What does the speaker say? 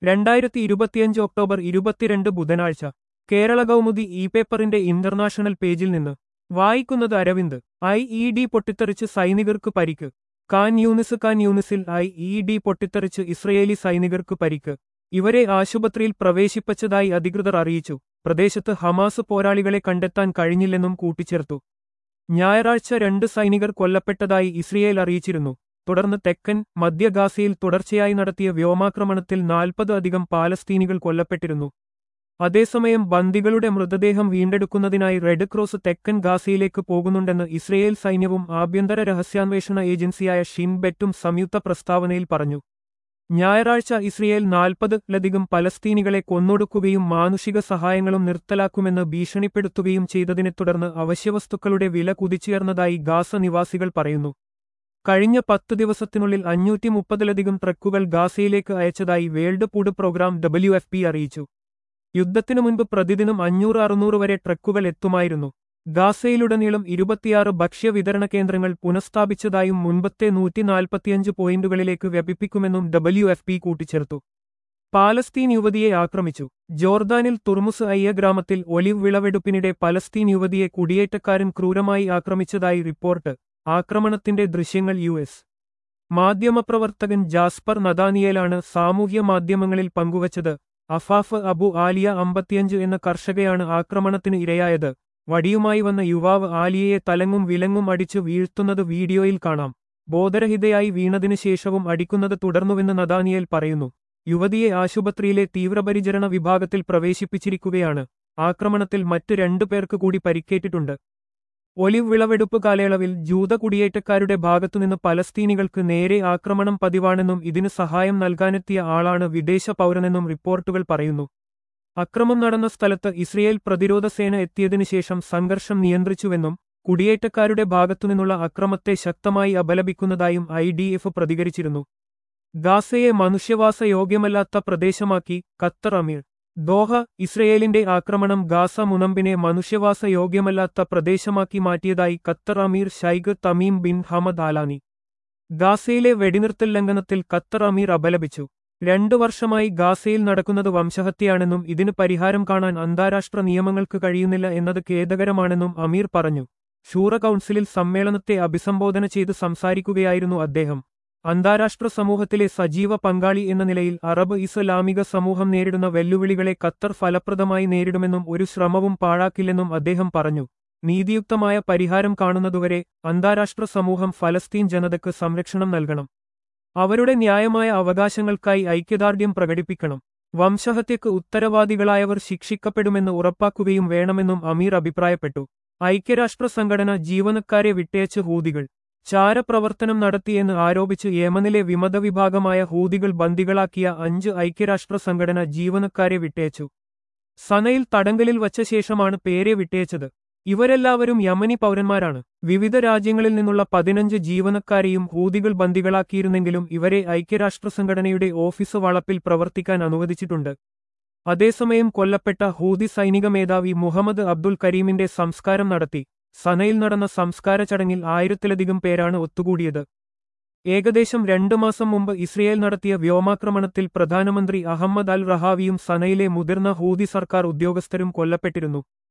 രണ്ടായിരത്തി ഇരുപത്തിയഞ്ച് ഒക്ടോബർ ഇരുപത്തിരണ്ട് ബുധനാഴ്ച കേരള കൗമുദി ഇ പേപ്പറിന്റെ ഇന്റർനാഷണൽ പേജിൽ നിന്ന് വായിക്കുന്നത് അരവിന്ദ് ഐ ഇ ഡി പൊട്ടിത്തെറിച്ച് സൈനികർക്ക് പരിക്ക് കാൻ യൂനിസ് കാൻ യൂനിസിൽ ഐ ഇ ഡി പൊട്ടിത്തെറിച്ച് ഇസ്രയേലി സൈനികർക്ക് പരിക്ക് ഇവരെ ആശുപത്രിയിൽ പ്രവേശിപ്പിച്ചതായി അധികൃതർ അറിയിച്ചു പ്രദേശത്ത് ഹമാസ് പോരാളികളെ കണ്ടെത്താൻ കഴിഞ്ഞില്ലെന്നും കൂട്ടിച്ചേർത്തു ഞായറാഴ്ച രണ്ട് സൈനികർ കൊല്ലപ്പെട്ടതായി ഇസ്രയേൽ അറിയിച്ചിരുന്നു തുടർന്ന് തെക്കൻ മധ്യ ഗാസയിൽ തുടർച്ചയായി നടത്തിയ വ്യോമാക്രമണത്തിൽ നാൽപ്പത് അധികം പാലസ്തീനികൾ കൊല്ലപ്പെട്ടിരുന്നു അതേസമയം ബന്ദികളുടെ മൃതദേഹം വീണ്ടെടുക്കുന്നതിനായി റെഡ് ക്രോസ് തെക്കൻ ഗാസയിലേക്ക് പോകുന്നുണ്ടെന്ന് ഇസ്രയേൽ സൈന്യവും ആഭ്യന്തര രഹസ്യാന്വേഷണ ഏജൻസിയായ ഷിൻബെറ്റും സംയുക്ത പ്രസ്താവനയിൽ പറഞ്ഞു ഞായറാഴ്ച ഇസ്രയേൽ നാൽപ്പതിലധികം പലസ്തീനികളെ കൊന്നൊടുക്കുകയും മാനുഷിക സഹായങ്ങളും നിർത്തലാക്കുമെന്ന് ഭീഷണിപ്പെടുത്തുകയും ചെയ്തതിനെ തുടർന്ന് അവശ്യവസ്തുക്കളുടെ വില കുതിച്ചുയർന്നതായി ഗാസ നിവാസികൾ പറയുന്നു കഴിഞ്ഞ പത്ത് ദിവസത്തിനുള്ളിൽ അഞ്ഞൂറ്റി മുപ്പതിലധികം ട്രക്കുകൾ ഗാസയിലേക്ക് അയച്ചതായി world food programme W F P അറിയിച്ചു യുദ്ധത്തിനു മുൻപ് പ്രതിദിനം അഞ്ഞൂറ് അറുന്നൂറ് വരെ ട്രക്കുകൾ എത്തുമായിരുന്നു ഗാസയിലുടനീളം ഇരുപത്തിയാറ് ഭക്ഷ്യ വിതരണ കേന്ദ്രങ്ങൾ പുനഃസ്ഥാപിച്ചതായും മുൻപത്തെ നൂറ്റി നാൽപ്പത്തിയഞ്ച് പോയിന്റുകളിലേക്ക് വ്യാപിപ്പിക്കുമെന്നും ഡബ്ല്യു എഫ് പി കൂട്ടിച്ചേർത്തു പാലസ്തീൻ യുവതിയെ ആക്രമിച്ചു ജോർദാനിൽ തുർമുസ് അയ്യ ഗ്രാമത്തിൽ ഒലിവ് വിളവെടുപ്പിനിടെ പലസ്തീൻ യുവതിയെ കുടിയേറ്റക്കാരൻ ക്രൂരമായി ആക്രമിച്ചതായി റിപ്പോർട്ട് ആക്രമണത്തിന്റെ ദൃശ്യങ്ങൾ യു എസ് മാധ്യമപ്രവർത്തകൻ ജാസ്പർ നദാനിയേലാണ് സാമൂഹ്യ മാധ്യമങ്ങളിൽ പങ്കുവച്ചത് അഫാഫ് അബു ആലിയ അമ്പത്തിയഞ്ച് എന്ന കർഷകയാണ് ആക്രമണത്തിന് ഇരയായത് വടിയുമായി വന്ന യുവാവ് ആലിയയെ തലങ്ങും വിലങ്ങും അടിച്ചു വീഴ്ത്തുന്നത് വീഡിയോയിൽ കാണാം ബോധരഹിതയായി വീണതിനു ശേഷവും അടിക്കുന്നത് തുടർന്നുവെന്ന് നദാനിയേൽ പറയുന്നു യുവതിയെ ആശുപത്രിയിലെ തീവ്രപരിചരണ വിഭാഗത്തിൽ പ്രവേശിപ്പിച്ചിരിക്കുകയാണ് ആക്രമണത്തിൽ മറ്റ് രണ്ടു പേർക്ക് കൂടി പരിക്കേറ്റിട്ടുണ്ട് ഒലിവ് വിളവെടുപ്പ് കാലയളവിൽ ജൂത കുടിയേറ്റക്കാരുടെ ഭാഗത്തുനിന്ന് പലസ്തീനികൾക്ക് നേരെ ആക്രമണം പതിവാണെന്നും ഇതിന് സഹായം നൽകാനെത്തിയ ആളാണ് വിദേശ പൗരനെന്നും റിപ്പോർട്ടുകൾ പറയുന്നു അക്രമം നടന്ന സ്ഥലത്ത് ഇസ്രയേൽ പ്രതിരോധ സേന എത്തിയതിനു ശേഷം സംഘർഷം നിയന്ത്രിച്ചുവെന്നും കുടിയേറ്റക്കാരുടെ ഭാഗത്തുനിന്നുള്ള അക്രമത്തെ ശക്തമായി അപലപിക്കുന്നതായും ഐ ഡി എഫ് പ്രതികരിച്ചിരുന്നു ഗാസയെ മനുഷ്യവാസ യോഗ്യമല്ലാത്ത പ്രദേശമാക്കി ഖത്തർ അമീർ ദോഹ ഇസ്രയേലിന്റെ ആക്രമണം ഗാസ മുനമ്പിനെ മനുഷ്യവാസ യോഗ്യമല്ലാത്ത പ്രദേശമാക്കി മാറ്റിയതായി Qatar Emir Sheikh Tamim bin Hamad Al Thani ഗാസയിലെ വെടിനിർത്തൽ ലംഘനത്തിൽ ഖത്തർ അമീർ അപലപിച്ചു രണ്ടു വർഷമായി ഗാസയിൽ നടക്കുന്നത് വംശഹത്യയാണെന്നും ഇതിന് പരിഹാരം കാണാൻ അന്താരാഷ്ട്ര നിയമങ്ങൾക്ക് കഴിയുന്നില്ല എന്നത് ഖേദകരമാണെന്നും അമീർ പറഞ്ഞു ഷൂറ കൗൺസിലിൽ സമ്മേളനത്തെ അഭിസംബോധന ചെയ്ത് സംസാരിക്കുകയായിരുന്നു അദ്ദേഹം അന്താരാഷ്ട്ര സമൂഹത്തിലെ സജീവ പങ്കാളി എന്ന നിലയിൽ അറബ് ഇസ്ലാമിക സമൂഹം നേരിടുന്ന വെല്ലുവിളികളെ ഖത്തർ ഫലപ്രദമായി നേരിടുമെന്നും ഒരു ശ്രമവും പാഴാക്കില്ലെന്നും അദ്ദേഹം പറഞ്ഞു നീതിയുക്തമായ പരിഹാരം കാണുന്നതുവരെ അന്താരാഷ്ട്ര സമൂഹം ഫലസ്തീൻ ജനതയ്ക്ക് സംരക്ഷണം നൽകണം അവരുടെ ന്യായമായ അവകാശങ്ങൾക്കായി ഐക്യദാർഢ്യം പ്രകടിപ്പിക്കണം വംശഹത്യക്ക് ഉത്തരവാദികളായവർ ശിക്ഷിക്കപ്പെടുമെന്ന് ഉറപ്പാക്കുകയും വേണമെന്നും അമീർ അഭിപ്രായപ്പെട്ടു ഐക്യരാഷ്ട്ര സംഘടന ജീവനക്കാരെ വിട്ടയച്ച് ഹൂതികൾ ചാരപ്രവർത്തനം നടത്തിയെന്ന് ആരോപിച്ച് യമനിലെ വിമതവിഭാഗമായ ഹൂതികൾ ബന്ദികളാക്കിയ അഞ്ച് ഐക്യരാഷ്ട്ര സംഘടന ജീവനക്കാരെ വിട്ടയച്ചു സനയിൽ തടങ്കലിൽ വച്ച ശേഷമാണ് പേരെ വിട്ടയച്ചത് ഇവരെല്ലാവരും യമനി പൗരന്മാരാണ് വിവിധ രാജ്യങ്ങളിൽ നിന്നുള്ള പതിനഞ്ച് ജീവനക്കാരെയും ഹൂതികൾ ബന്ദികളാക്കിയിരുന്നെങ്കിലും ഇവരെ ഐക്യരാഷ്ട്ര സംഘടനയുടെ ഓഫീസ് വളപ്പിൽ പ്രവർത്തിക്കാൻ അനുവദിച്ചിട്ടുണ്ട് അതേസമയം കൊല്ലപ്പെട്ട ഹൂതി സൈനിക മേധാവി മുഹമ്മദ് അബ്ദുൽ കരീമിന്റെ സംസ്കാരം നടത്തി സനയിൽ നടന്ന സംസ്കാര ചടങ്ങിൽ ആയിരത്തിലധികം പേരാണ് ഒത്തുകൂടിയത് ഏകദേശം രണ്ടു മാസം മുമ്പ് ഇസ്രയേൽ നടത്തിയ വ്യോമാക്രമണത്തിൽ പ്രധാനമന്ത്രി അഹമ്മദ് അൽ റഹാവിയും സനയിലെ മുതിർന്ന ഹൂതി സർക്കാർ ഉദ്യോഗസ്ഥരും കൊല്ലപ്പെട്ടിരുന്നു